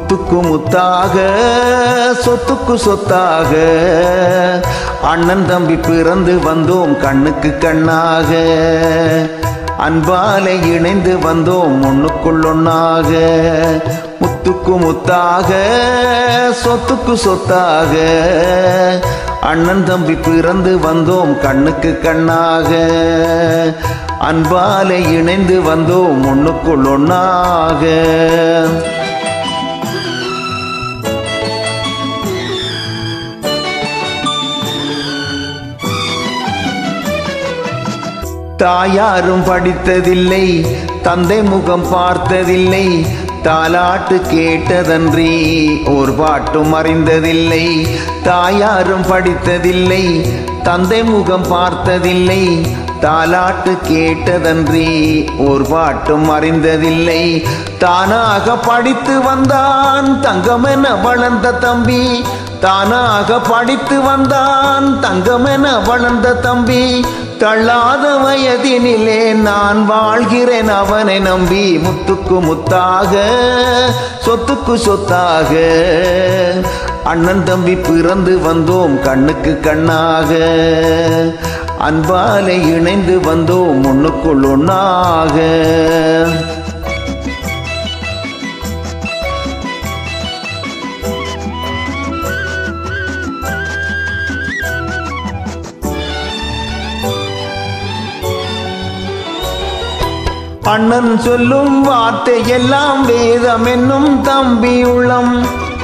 முத்துக்கு முத்தாக சொத்துக்கு சொத்தாக அண்ணன் தம்பி பிறந்து வந்தோம் கண்ணுக்கு கண்ணாக அன்பாலே இணைந்து வந்தோம் ஒண்ணுக்குள் ஒண்ணாக முத்துக்கு முத்தாக சொத்துக்கு சொத்தாக அண்ணன் தம்பி பிறந்து வந்தோம் கண்ணுக்கு கண்ணாக அன்பாலே இணைந்து வந்தோம் ஒண்ணுக்குள் ஒண்ணாக தாயாரும் படித்ததில்லை தந்தை முகம் பார்த்ததில்லை தாலாட்டு கேட்டதன்றி ஒரு பாட்டும் அறிந்ததில்லை தாயாரும் படித்ததில்லை தந்தை முகம் பார்த்ததில்லை தாலாட்டு கேட்டதன்றி ஒரு பாட்டும் அறிந்ததில்லை தானாக படித்து வந்தான் தங்கமென வளர்ந்த தம்பி தானாக படித்து வந்தான் தங்கமென வளர்ந்த தம்பி தள்ளாத வயதினிலே நான் வாழ்கிறேன் அவனை நம்பி முத்துக்கு முத்தாக சொத்துக்கு சொத்தாக அண்ணன் தம்பி பிறந்து வந்தோம் கண்ணுக்கு கண்ணாக அன்பாலே இணைந்து வந்தோம் ஒண்ணுக்குள் ஒண்ணாக அண்ணன் சொல்லும் வார்த்தை எல்லாம் வேதம் என்னும் தம்பி உள்ளம்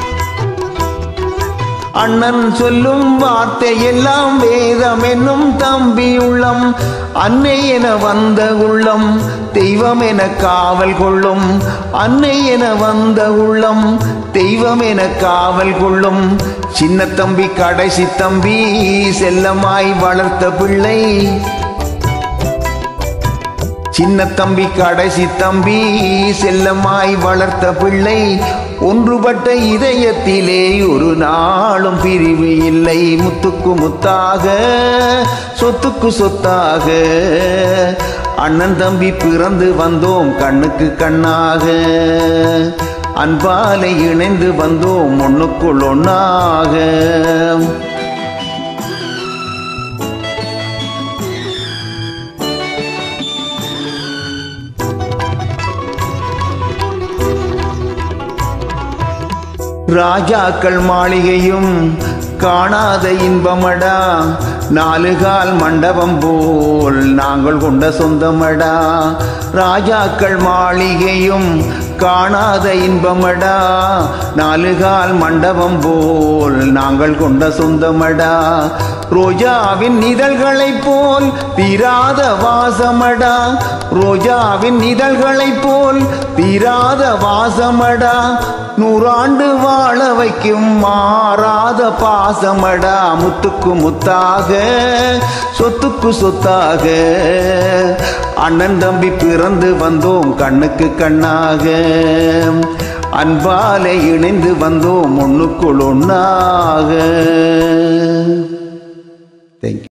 அண்ணன் சொல்லும் வார்த்தை எல்லாம் வேதம் என்னும் தம்பி உள்ளம் அன்னை என வந்த உள்ளம் தெய்வம் என காவல் கொள்ளும் அன்னை என வந்த உள்ளம் தெய்வம் என காவல் கொள்ளும் சின்ன தம்பி கடைசி தம்பி செல்லமாய் வளர்த்த பிள்ளை சின்ன தம்பி கடைசி தம்பி செல்லமாய் வளர்த்த பிள்ளை ஒன்றுபட்ட இதயத்திலே ஒரு நாளும் பிரிவு இல்லை முத்துக்கு முத்தாக சொத்துக்கு சொத்தாக அண்ணன் தம்பி பிறந்து வந்தோம் கண்ணுக்கு கண்ணாக அன்பாலை இணைந்து வந்தோம் ஒண்ணுக்குள் ஒண்ணாக ராஜாக்கள் மாளிகையும் காணாத இன்பமடா நாலு கால் மண்டபம் போல் நாங்கள் கொண்ட சொந்தமடா ராஜாக்கள் மாளிகையும் காணாத இன்பமடா நாலு கால் மண்டபம் போல் நாங்கள் கொண்ட சொந்தமடா ரோஜாவின் இதழ்களைப் போல் தீராத வாசமடா ரோஜாவின் இதழ்களைப் போல் தீராத வாசமடா நூறாண்டு வாழ வைக்கும் மாறாத பாசமடா முத்துக்கு முத்தாக சொத்துக்கு சொத்தாக அண்ணன் தம்பி பிறந்து வந்தோம் கண்ணுக்கு கண்ணாக அன்பாலே இணைந்து வந்தோம் ஒண்ணுக்குள் ஒண்ணாக தேங்க்யூ